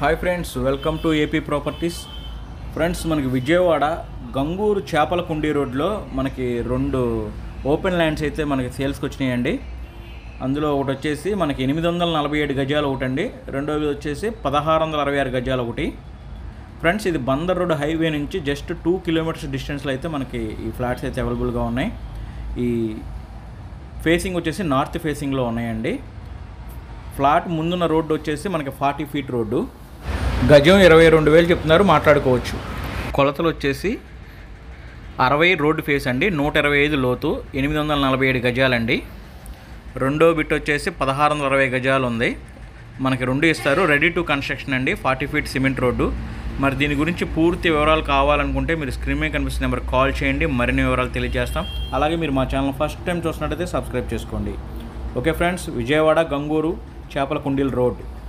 hi friends welcome to AP properties friends మనకి విజయవాడ గంగూరు చేపల కుండీ రోడ్లో మనకి రెండు ఓపెన్ ల్యాండ్స్ అయితే మనకి సేల్స్కి వచ్చినాయండి అందులో ఒకటి వచ్చేసి మనకి ఎనిమిది వందల నలభై ఏడు గజాలు ఒకటి అండి రెండోది వచ్చేసి పదహారు వందల అరవై ఆరు గజాలు ఒకటి ఫ్రెండ్స్ ఇది బందర్ రోడ్ హైవే నుంచి జస్ట్ టూ కిలోమీటర్స్ డిస్టెన్స్లో అయితే మనకి ఈ ఫ్లాట్స్ అయితే అవైలబుల్గా ఉన్నాయి ఈ ఫేసింగ్ వచ్చేసి నార్త్ ఫేసింగ్లో ఉన్నాయండి ఫ్లాట్ ముందున్న రోడ్డు వచ్చేసి మనకి ఫార్టీ ఫీట్ రోడ్డు గజం ఇరవై రెండు వేలు చెప్తున్నారు మాట్లాడుకోవచ్చు కొలతలు వచ్చేసి అరవై రోడ్డు ఫేస్ అండి నూట ఇరవై ఐదు లోతు ఎనిమిది వందల నలభై ఏడు గజాలండి రెండో బిట్ వచ్చేసి పదహారు వందల అరవై గజాలు ఉంది మనకి రెండు ఇస్తారు రెడీ టు కన్స్ట్రక్షన్ అండి ఫార్టీ ఫీట్ సిమెంట్ రోడ్డు మరి దీని గురించి పూర్తి వివరాలు కావాలనుకుంటే మీరు స్క్రీన్ మీద కనిపిస్తున్న నెంబర్ కాల్ చేయండి మరిన్ని వివరాలు తెలియజేస్తాం అలాగే మీరు మా ఛానల్ ఫస్ట్ టైం చూసినట్టయితే సబ్స్క్రైబ్ చేసుకోండి ఓకే ఫ్రెండ్స్ విజయవాడ గంగూరు చేపల కుండీల్ రోడ్